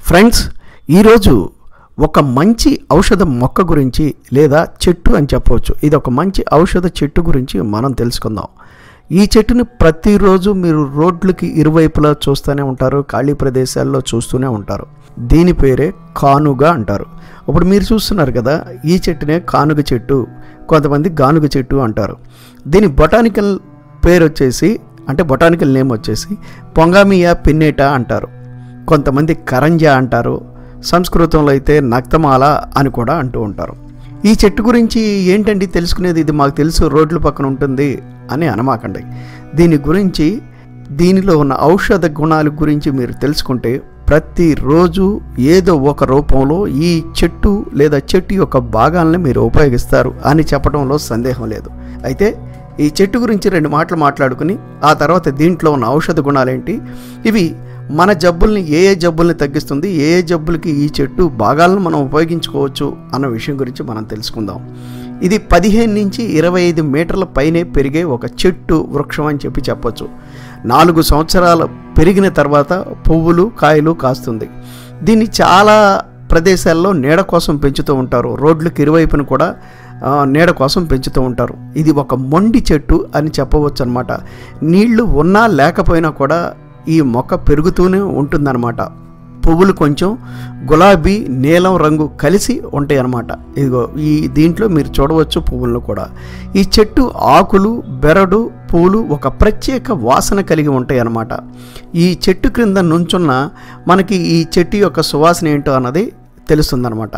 friends ఈరోజు ఒక మంచి ఔషధ మొక్క గురించి లేదా చెట్టు అని చెప్పవచ్చు ఇది ఒక మంచి ఔషధ చెట్టు గురించి మనం తెలుసుకుందాం ఈ చెట్టుని ప్రతిరోజు మీరు రోడ్లకి ఇరువైపులా చూస్తూనే ఉంటారు ఖాళీ ప్రదేశాల్లో చూస్తూనే ఉంటారు దీని పేరే కానుగ అంటారు ఇప్పుడు మీరు చూస్తున్నారు కదా ఈ చెట్టునే కానుగ చెట్టు కొంతమంది గానుగ చెట్టు అంటారు దీని బొటానికల్ పేరు వచ్చేసి అంటే బొటానికల్ నేమ్ వచ్చేసి పొంగామియా పిన్నేటా అంటారు కొంతమంది కరంజా అంటారు సంస్కృతంలో అయితే నక్తమాల అని కూడా అంటూ ఉంటారు ఈ చెట్టు గురించి ఏంటండి తెలుసుకునేది ఇది మాకు తెలుసు రోడ్ల పక్కన ఉంటుంది అని అనమాకండి దీని గురించి దీనిలో ఉన్న ఔషధ గుణాల గురించి మీరు తెలుసుకుంటే ప్రతిరోజు ఏదో ఒక రూపంలో ఈ చెట్టు లేదా చెట్టు యొక్క భాగాలను మీరు ఉపయోగిస్తారు అని చెప్పడంలో సందేహం లేదు అయితే ఈ చెట్టు గురించి రెండు మాటలు మాట్లాడుకుని ఆ తర్వాత దీంట్లో ఉన్న ఔషధ గుణాలేంటి ఇవి మన జబ్బుల్ని ఏ ఏ జబ్బుల్ని తగ్గిస్తుంది ఏ ఏ జబ్బులకి ఈ చెట్టు భాగాలను మనం ఉపయోగించుకోవచ్చు అన్న విషయం గురించి మనం తెలుసుకుందాం ఇది పదిహేను నుంచి ఇరవై ఐదు మీటర్ల పైనే పెరిగే ఒక చెట్టు వృక్షం అని చెప్పి చెప్పొచ్చు నాలుగు సంవత్సరాలు పెరిగిన తర్వాత పువ్వులు కాయలు కాస్తుంది దీన్ని చాలా ప్రదేశాల్లో నీడ కోసం పెంచుతూ ఉంటారు రోడ్లకు ఇరువైపున కూడా ఆ, నీడ కోసం పెంచుతూ ఉంటారు ఇది ఒక మొండి చెట్టు అని చెప్పవచ్చు అనమాట నీళ్లు ఉన్నా లేకపోయినా కూడా ఈ మొక్క పెరుగుతూనే ఉంటుందన్నమాట పువ్వులు కొంచెం గులాబీ నీలం రంగు కలిసి ఉంటాయి అన్నమాట ఇదిగో ఈ దీంట్లో మీరు చూడవచ్చు పువ్వులను కూడా ఈ చెట్టు ఆకులు బెరడు పూలు ఒక ప్రత్యేక వాసన కలిగి ఉంటాయి అన్నమాట ఈ చెట్టు క్రింద నుంచున్న మనకి ఈ చెట్టు యొక్క సువాసన ఏంటో అన్నది తెలుస్తుందన్నమాట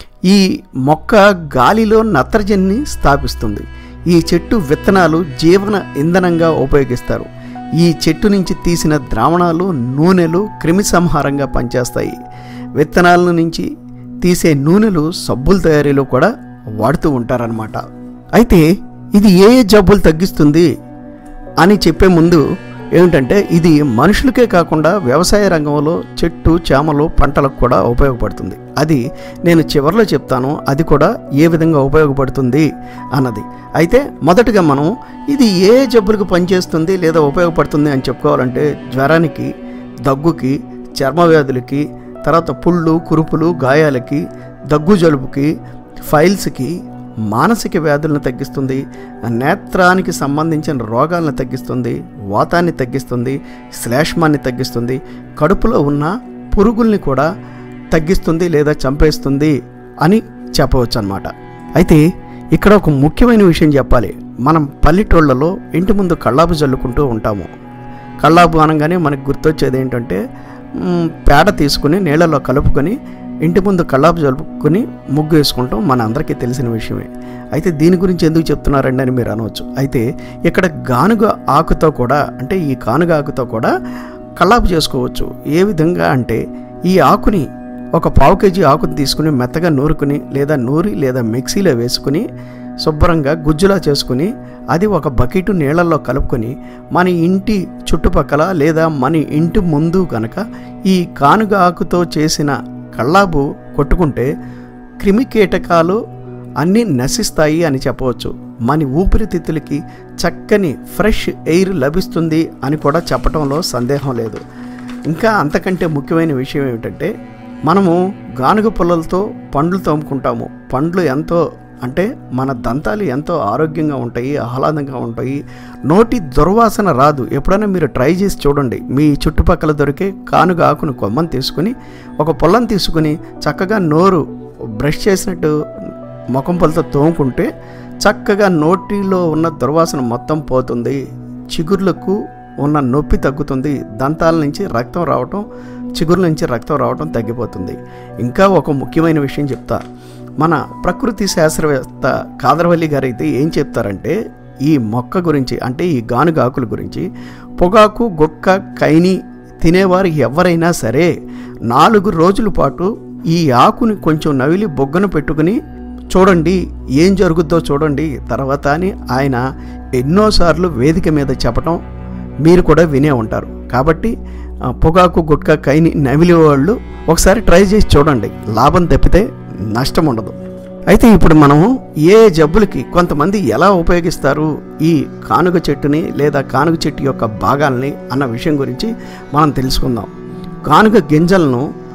ఈ మొక్క గాలిలో నత్రజనిని స్థాపిస్తుంది ఈ చెట్టు విత్తనాలు జీవన ఇంధనంగా ఉపయోగిస్తారు ఈ చెట్టు నుంచి తీసిన ద్రావణాలు నూనెలు క్రిమి సంహారంగా పనిచేస్తాయి విత్తనాల నుంచి తీసే నూనెలు సబ్బుల తయారీలో కూడా వాడుతూ ఉంటారనమాట అయితే ఇది ఏ ఏ జబ్బులు తగ్గిస్తుంది అని చెప్పే ముందు ఏమిటంటే ఇది మనుషులకే కాకుండా వ్యవసాయ రంగంలో చెట్టు చేమలు పంటలకు కూడా ఉపయోగపడుతుంది అది నేను చివరిలో చెప్తాను అది కూడా ఏ విధంగా ఉపయోగపడుతుంది అన్నది అయితే మొదటగా మనం ఇది ఏ జబ్బులకు పనిచేస్తుంది లేదా ఉపయోగపడుతుంది అని చెప్పుకోవాలంటే జ్వరానికి దగ్గుకి చర్మ వ్యాధులకి తర్వాత పుళ్ళు కురుపులు గాయాలకి దగ్గు జలుబుకి ఫైల్స్కి మానసిక వ్యాధులను తగ్గిస్తుంది నేత్రానికి సంబంధించిన రోగాలను తగ్గిస్తుంది వాతాన్ని తగ్గిస్తుంది శ్లేష్మాన్ని తగ్గిస్తుంది కడుపులో ఉన్న పురుగుల్ని కూడా తగ్గిస్తుంది లేదా చంపేస్తుంది అని చెప్పవచ్చు అనమాట అయితే ఇక్కడ ఒక ముఖ్యమైన విషయం చెప్పాలి మనం పల్లెటూళ్ళలో ఇంటి ముందు కళ్ళాపు జల్లుకుంటూ ఉంటాము కళ్ళాపు అనగానే మనకు గుర్తొచ్చేది ఏంటంటే మ్, పేడ తీసుకుని నీళ్ళలో కలుపుకొని ఇంటి ముందు కళ్ళాపు జలుపుకొని ముగ్గు వేసుకుంటాం మన అందరికీ తెలిసిన విషయమే అయితే దీని గురించి ఎందుకు చెప్తున్నారండి అని మీరు అనవచ్చు అయితే ఇక్కడ గానుగ ఆకుతో కూడా అంటే ఈ కానుగ ఆకుతో కూడా కళ్ళాపు చేసుకోవచ్చు ఏ విధంగా అంటే ఈ ఆకుని ఒక పావు కేజీ ఆకుని తీసుకుని మెత్తగా నూరుకుని లేదా నూరి లేదా మిక్సీలో వేసుకుని శుభ్రంగా గుజ్జులా చేసుకుని అది ఒక బకెట్ నీళ్ళల్లో కలుపుకొని మన ఇంటి చుట్టుపక్కల లేదా మన ఇంటి ముందు కనుక ఈ కానుగ ఆకుతో చేసిన కళ్ళాబు కొట్టుకుంటే క్రిమి కీటకాలు అన్నీ నశిస్తాయి అని చెప్పవచ్చు మన ఊపిరితిత్తులకి చక్కని ఫ్రెష్ ఎయిర్ లభిస్తుంది అని కూడా చెప్పడంలో సందేహం లేదు ఇంకా అంతకంటే ముఖ్యమైన విషయం ఏమిటంటే మనము గానుగ పుల్లలతో పండ్లు తోముకుంటాము పండ్లు ఎంతో అంటే మన దంతాలు ఎంతో ఆరోగ్యంగా ఉంటాయి ఆహ్లాదంగా ఉంటాయి నోటి దుర్వాసన రాదు ఎప్పుడైనా మీరు ట్రై చేసి చూడండి మీ చుట్టుపక్కల దొరికే కానుగ ఆకును కొమ్మని తీసుకుని ఒక పొల్లని తీసుకుని చక్కగా నోరు బ్రష్ చేసినట్టు ముఖం పొలతో తోముకుంటే చక్కగా నోటిలో ఉన్న దుర్వాసన మొత్తం పోతుంది చిగుర్లకు ఉన్న నొప్పి తగ్గుతుంది దంతాల నుంచి రక్తం రావటం చిగుర్ల నుంచి రక్తం రావటం తగ్గిపోతుంది ఇంకా ఒక ముఖ్యమైన విషయం చెప్తా మన ప్రకృతి శాస్త్రవేత్త కాదరవల్లి గారు అయితే ఏం చెప్తారంటే ఈ మొక్క గురించి అంటే ఈ గానుగ ఆకుల గురించి పొగాకు గుట్క కైని తినేవారు ఎవరైనా సరే నాలుగు రోజుల పాటు ఈ ఆకుని కొంచెం నవిలి బొగ్గన పెట్టుకుని చూడండి ఏం జరుగుద్దో చూడండి తర్వాత అని ఆయన ఎన్నోసార్లు వేదిక మీద చెప్పటం మీరు కూడా వినే ఉంటారు కాబట్టి ఆ, పొగాకు గుట్కా కైని నవిలి వాళ్ళు ఒకసారి ట్రై చేసి చూడండి లాభం తప్పితే నష్టం ఉండదు అయితే ఇప్పుడు మనము ఏ జబ్బులకి కొంతమంది ఎలా ఉపయోగిస్తారు ఈ కానుగ చెట్టుని లేదా కానుగ చెట్టు యొక్క భాగాల్ని అన్న విషయం గురించి మనం తెలుసుకుందాం కానుగ గింజలను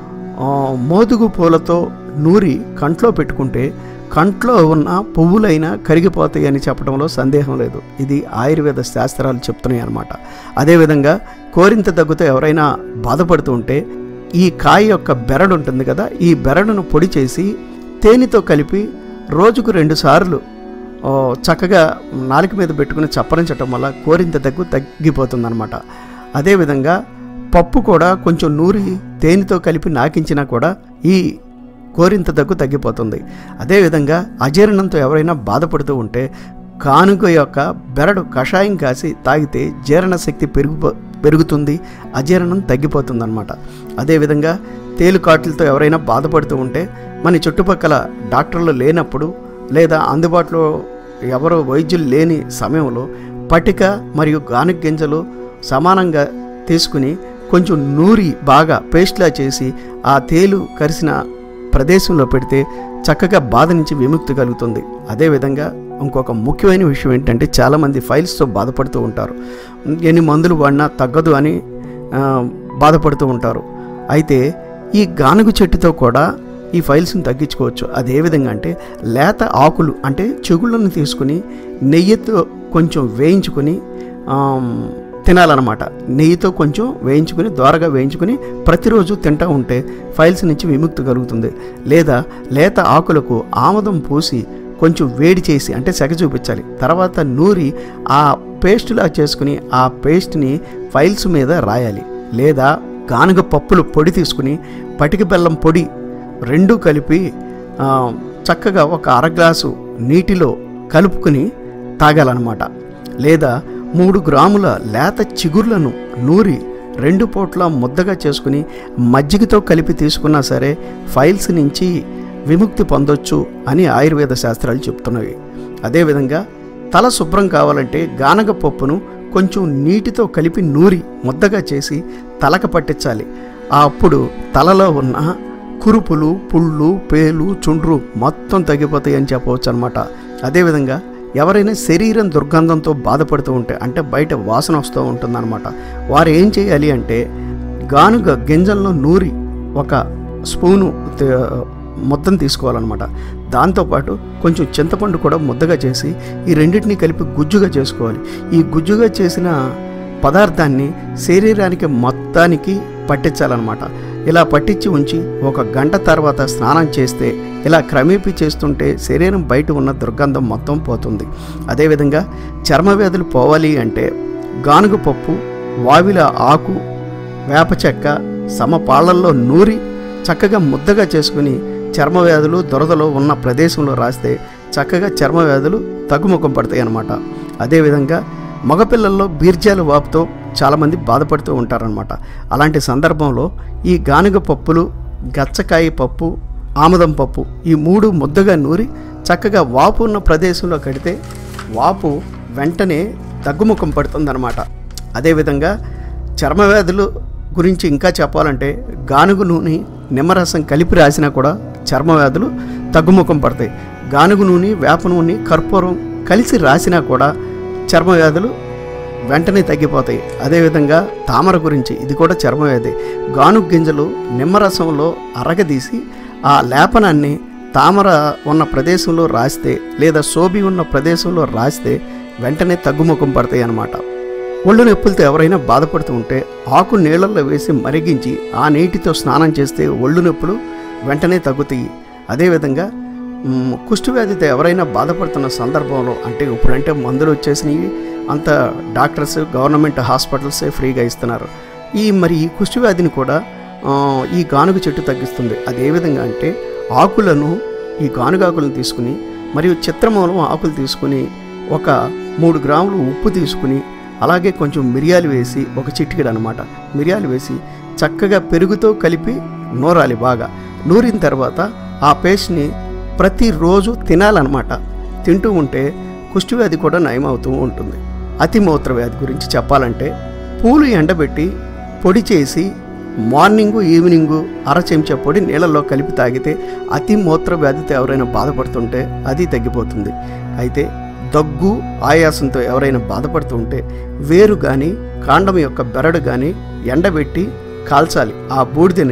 ఆ, మోదుగు పూలతో నూరి కంట్లో పెట్టుకుంటే కంట్లో ఉన్న పువ్వులైనా కరిగిపోతాయి అని చెప్పడంలో సందేహం లేదు ఇది ఆయుర్వేద శాస్త్రాలు చెప్తున్నాయి అన్నమాట అదేవిధంగా కోరింత దగ్గుతో ఎవరైనా బాధపడుతూ ఉంటే ఈ కాయ యొక్క బెరడు ఉంటుంది కదా ఈ బెరడును పొడి చేసి తేనెతో కలిపి రోజుకు రెండు సార్లు ఓ, చక్కగా నాలుక మీద పెట్టుకుని చప్పరించటం వల్ల కోరింత దగ్గు తగ్గిపోతుందన్నమాట అదేవిధంగా పప్పు కూడా కొంచెం నూరి తేనెతో కలిపి నాకించినా కూడా ఈ కోరింత దగ్గు తగ్గిపోతుంది అదేవిధంగా అజీర్ణంతో ఎవరైనా బాధపడుతూ ఉంటే కానుక యొక్క బెరడు కషాయం కాసి తాగితే జీర్ణశక్తి పెరుగు పెరుగుతుంది అజీర్ణం తగ్గిపోతుందన్నమాట అదేవిధంగా తేలికాట్లతో ఎవరైనా బాధపడుతూ ఉంటే మన చుట్టుపక్కల డాక్టర్లు లేనప్పుడు లేదా అందుబాటులో ఎవరు వైద్యులు లేని సమయంలో పటిక మరియు గానుగ గింజలు సమానంగా తీసుకుని కొంచెం నూరి బాగా పేస్ట్లా చేసి ఆ తేలు కరిసిన ప్రదేశంలో పెడితే చక్కగా బాధ నుంచి విముక్తి కలుగుతుంది అదేవిధంగా ఇంకొక ముఖ్యమైన విషయం ఏంటంటే చాలామంది ఫైల్స్తో బాధపడుతూ ఉంటారు ఎన్ని మందులు వాడినా తగ్గదు అని ఆ, బాధపడుతూ ఉంటారు అయితే ఈ గానుగు చెట్టుతో కూడా ఈ ఫైల్స్ని తగ్గించుకోవచ్చు అది ఏ విధంగా అంటే లేత ఆకులు అంటే చెగుళ్ళను తీసుకుని నెయ్యితో కొంచెం వేయించుకొని ఆమ్, తినాలన్నమాట నెయ్యితో కొంచెం వేయించుకుని ద్వారగా వేయించుకుని ప్రతిరోజు తింటూ ఉంటే ఫైల్స్ నుంచి విముక్తి కలుగుతుంది లేదా లేత ఆకులకు ఆమదం పూసి కొంచెం వేడి చేసి అంటే సెగ చూపించాలి తర్వాత నూరి ఆ పేస్టులా చేసుకుని ఆ పేస్ట్ని ఫైల్స్ మీద రాయాలి లేదా గానుగ పప్పులు పొడి తీసుకుని పటిక బెల్లం పొడి రెండూ కలిపి ఆ, చక్కగా ఒక అర గ్లాసు నీటిలో కలుపుకుని తాగాలన్నమాట లేదా మూడు గ్రాముల లేత చిగుర్లను నూరి రెండు పూట్ల ముద్దగా చేసుకుని మజ్జిగతో కలిపి తీసుకున్నా సరే ఫైల్స్ నుంచి విముక్తి పొందొచ్చు అని ఆయుర్వేద శాస్త్రాలు చెప్తున్నవి అదేవిధంగా తల శుభ్రం కావాలంటే గానగ పప్పును కొంచెం నీటితో కలిపి నూరి ముద్దగా చేసి తలకు పట్టించాలి అప్పుడు తలలో ఉన్న కురుపులు పుళ్ళు పేలు చుండ్రు మొత్తం తగ్గిపోతాయి అని చెప్పవచ్చు అనమాట అదేవిధంగా ఎవరైనా శరీరం దుర్గంధంతో బాధపడుతూ ఉంటే అంటే బయట వాసన వస్తూ ఉంటుందన్నమాట వారు ఏం చేయాలి అంటే గానుగ గింజలను నూరి ఒక స్పూను తే- మొత్తం తీసుకోవాలన్నమాట దాంతోపాటు కొంచెం చింతపండు కూడా ముద్దగా చేసి ఈ రెండింటిని కలిపి గుజ్జుగా చేసుకోవాలి ఈ గుజ్జుగా చేసిన పదార్థాన్ని శరీరానికి మొత్తానికి పట్టించాలన్నమాట ఇలా పట్టించి ఉంచి ఒక గంట తర్వాత స్నానం చేస్తే ఇలా క్రమేపీ చేస్తుంటే శరీరం బయట ఉన్న దుర్గంధం మొత్తం పోతుంది అదేవిధంగా చర్మ వ్యాధులు పోవాలి అంటే గానుగ పప్పు వావిల ఆకు వేప చెక్క సమపాళ్లల్లో నూరి చక్కగా ముద్దగా చేసుకుని చర్మ వ్యాధులు దురదలో ఉన్న ప్రదేశంలో రాస్తే చక్కగా చర్మ వ్యాధులు తగ్గుముఖం పడతాయి అన్నమాట అదేవిధంగా మగపిల్లల్లో బీర్జాల వాపుతో చాలామంది బాధపడుతూ ఉంటారనమాట అలాంటి సందర్భంలో ఈ గానుగ పప్పులు గచ్చకాయ పప్పు ఆముదం పప్పు ఈ మూడు ముద్దగా నూరి చక్కగా వాపు ఉన్న ప్రదేశంలో కడితే వాపు వెంటనే తగ్గుముఖం పడుతుందన్నమాట అదేవిధంగా చర్మ వ్యాధులు గురించి ఇంకా చెప్పాలంటే గానుగు నూనె నిమ్మరసం కలిపి రాసినా కూడా చర్మ వ్యాధులు తగ్గుముఖం పడతాయి గానుగు నూనె వేప నూనె కర్పూరం కలిసి రాసినా కూడా చర్మ వ్యాధులు వెంటనే తగ్గిపోతాయి అదేవిధంగా తామర గురించి ఇది కూడా చర్మ వ్యాధి గానుగ గింజలు నిమ్మరసంలో అరగదీసి ఆ లేపనాన్ని తామర ఉన్న ప్రదేశంలో రాస్తే లేదా సోబి ఉన్న ప్రదేశంలో రాస్తే వెంటనే తగ్గుముఖం పడతాయి అన్నమాట ఒళ్ళు నొప్పులతో ఎవరైనా బాధపడుతూ ఉంటే ఆకు నీళ్ళల్లో వేసి మరిగించి ఆ నీటితో స్నానం చేస్తే ఒళ్ళు నొప్పులు వెంటనే తగ్గుతాయి అదేవిధంగా మ్, కుష్ఠవ్యాధితో ఎవరైనా బాధపడుతున్న సందర్భంలో అంటే ఇప్పుడంటే మందులు వచ్చేసినవి అంత డాక్టర్స్ గవర్నమెంట్ హాస్పిటల్సే ఫ్రీగా ఇస్తున్నారు ఈ మరి ఈ కుష్ఠవ్యాధిని కూడా ఆ, ఈ గానుగ చెట్టు తగ్గిస్తుంది అది ఏ విధంగా అంటే ఆకులను ఈ గానుగాకులను తీసుకుని మరియు చిత్రమూలం ఆకులు తీసుకుని ఒక మూడు గ్రాములు ఉప్పు తీసుకుని అలాగే కొంచెం మిరియాలు వేసి ఒక చిటికెడు అనమాట మిరియాలు వేసి చక్కగా పెరుగుతో కలిపి నూరాలి బాగా నూరిన తర్వాత ఆ పేస్ట్ని ప్రతిరోజు తినాలన్నమాట తింటూ ఉంటే కుష్ఠవ్యాధి కూడా నయమవుతూ ఉంటుంది అతిమూత్ర వ్యాధి గురించి చెప్పాలంటే పూలు ఎండబెట్టి పొడి చేసి మార్నింగు ఈవినింగు అర చెంచా పొడి నీళ్ళల్లో కలిపి తాగితే అతి మూత్ర వ్యాధితో ఎవరైనా బాధపడుతుంటే అది తగ్గిపోతుంది అయితే దగ్గు ఆయాసంతో ఎవరైనా బాధపడుతుంటే వేరు కానీ కాండం యొక్క బెరడు కానీ ఎండబెట్టి కాల్చాలి ఆ బూడిదని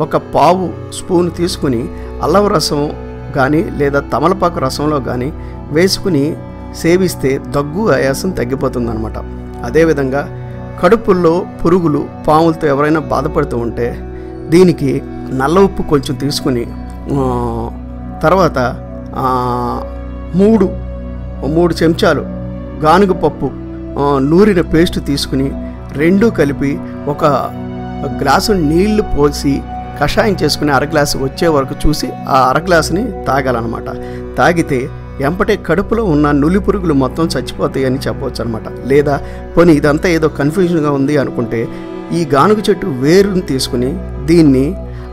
ఒక పావు స్పూన్ తీసుకుని అల్లం రసం కానీ లేదా తమలపాకు రసంలో కానీ వేసుకుని సేవిస్తే దగ్గు ఆయాసం తగ్గిపోతుందన్నమాట అదేవిధంగా కడుపుల్లో పురుగులు పాములతో ఎవరైనా బాధపడుతూ ఉంటే దీనికి నల్ల ఉప్పు కొంచెం తీసుకుని ఆ, తర్వాత ఆ, మూడు మూడు చెంచాలు గానుగ పప్పు ఆ, నూరిన పేస్ట్ తీసుకుని రెండు కలిపి ఒక గ్లాసు నీళ్లు పోసి కషాయం చేసుకుని అర గ్లాసు వచ్చే వరకు చూసి ఆ అర గ్లాసుని తాగాలన్నమాట తాగితే ఎంపటే కడుపులో ఉన్న నులి పురుగులు మొత్తం చచ్చిపోతాయి అని చెప్పవచ్చు అనమాట లేదా పోనీ ఇదంతా ఏదో కన్ఫ్యూజన్గా ఉంది అనుకుంటే ఈ గానుగ చెట్టు వేరుని తీసుకుని దీన్ని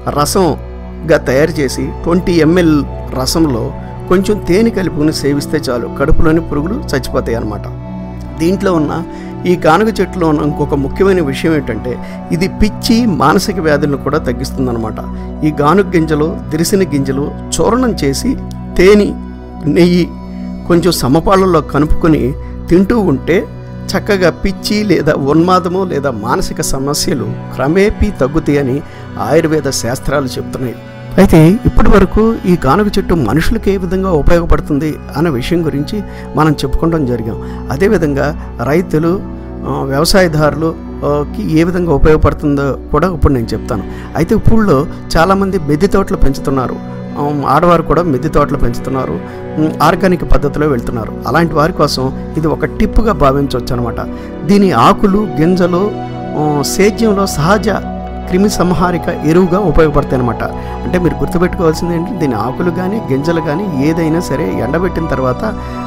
రసంగా తయారు చేసి ట్వంటీ ఎంఎల్ రసంలో కొంచెం తేనె కలుపుకుని సేవిస్తే చాలు కడుపులోని పురుగులు చచ్చిపోతాయి అన్నమాట దీంట్లో ఉన్న ఈ గానుగ చెట్టులో ఉన్న ఇంకొక ముఖ్యమైన విషయం ఏంటంటే ఇది పిచ్చి మానసిక వ్యాధులను కూడా తగ్గిస్తుందన్నమాట ఈ గానుగ గింజలు దిరిసిన గింజలు చూర్ణం చేసి తేనె నెయ్యి కొంచెం సమపాళ్ళలో కలుపుకొని తింటూ ఉంటే చక్కగా పిచ్చి లేదా ఉన్మాదము లేదా మానసిక సమస్యలు క్రమేపీ తగ్గుతాయని ఆయుర్వేద శాస్త్రాలు చెప్తున్నాయి అయితే ఇప్పటి వరకు ఈ గానుగ చెట్టు మనుషులకు ఏ విధంగా ఉపయోగపడుతుంది అనే విషయం గురించి మనం చెప్పుకోవడం జరిగాం అదేవిధంగా రైతులు ఆ, వ్యవసాయదారులు ఆ, కి ఏ విధంగా ఉపయోగపడుతుందో కూడా ఇప్పుడు నేను చెప్తాను అయితే ఇప్పుడు చాలామంది మిద్దె తోటలు పెంచుతున్నారు ఆ, ఆడవారు కూడా మిద్దె తోటలు పెంచుతున్నారు ఉమ్, ఆర్గానిక్ పద్ధతిలో వెళ్తున్నారు అలాంటి వారి కోసం ఇది ఒక టిప్పుగా భావించవచ్చు అనమాట దీని ఆకులు గింజలు ఆ, సేద్యంలో సహజ క్రిమి సంహారిక ఎరువుగా ఉపయోగపడతాయి అనమాట అంటే మీరు గుర్తుపెట్టుకోవాల్సింది ఏంటి దీని ఆకులు కానీ గింజలు కానీ ఏదైనా సరే ఎండబెట్టిన తర్వాత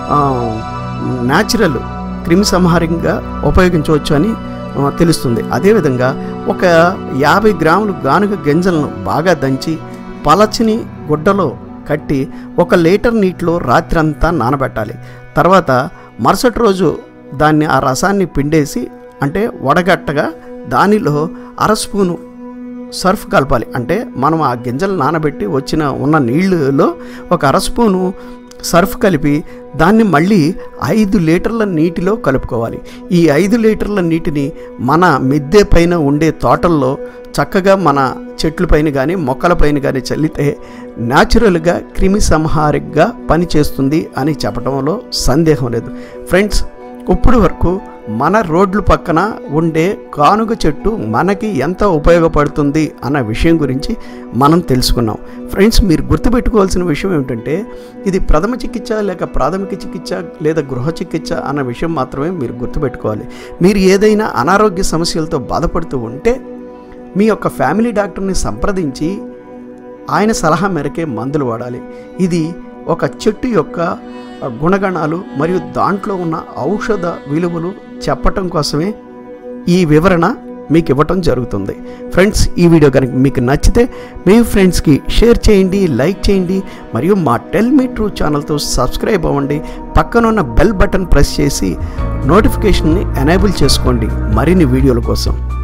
న్యాచురల్ క్రిమి సంహారంగా ఉపయోగించవచ్చు అని ఆ, తెలుస్తుంది అదేవిధంగా ఒక యాభై గ్రాములు గానుగ గింజలను బాగా దంచి పలచని గుడ్డలో కట్టి ఒక లీటర్ నీటిలో రాత్రంతా నానబెట్టాలి తర్వాత మరుసటి రోజు దాన్ని ఆ రసాన్ని పిండేసి అంటే వడగట్టగా దానిలో అర స్పూను సర్ఫ్ కలపాలి అంటే మనం ఆ గింజలు నానబెట్టి వచ్చిన ఉన్న నీళ్ళలో ఒక అర స్పూను సర్ఫ్ కలిపి దాన్ని మళ్ళీ ఐదు లీటర్ల నీటిలో కలుపుకోవాలి ఈ ఐదు లీటర్ల నీటిని మన మిద్దె పైన ఉండే తోటల్లో చక్కగా మన చెట్ల పైన కానీ మొక్కల పైన కానీ చల్లితే న్యాచురల్గా క్రిమి సంహారికగా పనిచేస్తుంది అని చెప్పడంలో సందేహం లేదు ఫ్రెండ్స్ ఇప్పుడు వరకు మన రోడ్ల పక్కన ఉండే కానుగ చెట్టు మనకి ఎంత ఉపయోగపడుతుంది అన్న విషయం గురించి మనం తెలుసుకున్నాం ఫ్రెండ్స్ మీరు గుర్తుపెట్టుకోవాల్సిన విషయం ఏమిటంటే ఇది ప్రథమ చికిత్స లేక ప్రాథమిక చికిత్స లేదా గృహ చికిత్స అన్న విషయం మాత్రమే మీరు గుర్తుపెట్టుకోవాలి మీరు ఏదైనా అనారోగ్య సమస్యలతో బాధపడుతూ ఉంటే మీ యొక్క ఫ్యామిలీ డాక్టర్ని సంప్రదించి ఆయన సలహా మేరకే మందులు వాడాలి ఇది ఒక చెట్టు యొక్క గుణగణాలు మరియు దాంట్లో ఉన్న ఔషధ విలువలు చెప్పటం కోసమే ఈ వివరణ మీకు ఇవ్వటం జరుగుతుంది ఫ్రెండ్స్ ఈ వీడియో కనుక మీకు నచ్చితే మీ ఫ్రెండ్స్కి షేర్ చేయండి లైక్ చేయండి మరియు మా టెల్ మీ ట్రూ ఛానల్తో సబ్స్క్రైబ్ అవ్వండి పక్కనున్న బెల్ బటన్ ప్రెస్ చేసి నోటిఫికేషన్ని ఎనేబుల్ చేసుకోండి మరిన్ని వీడియోల కోసం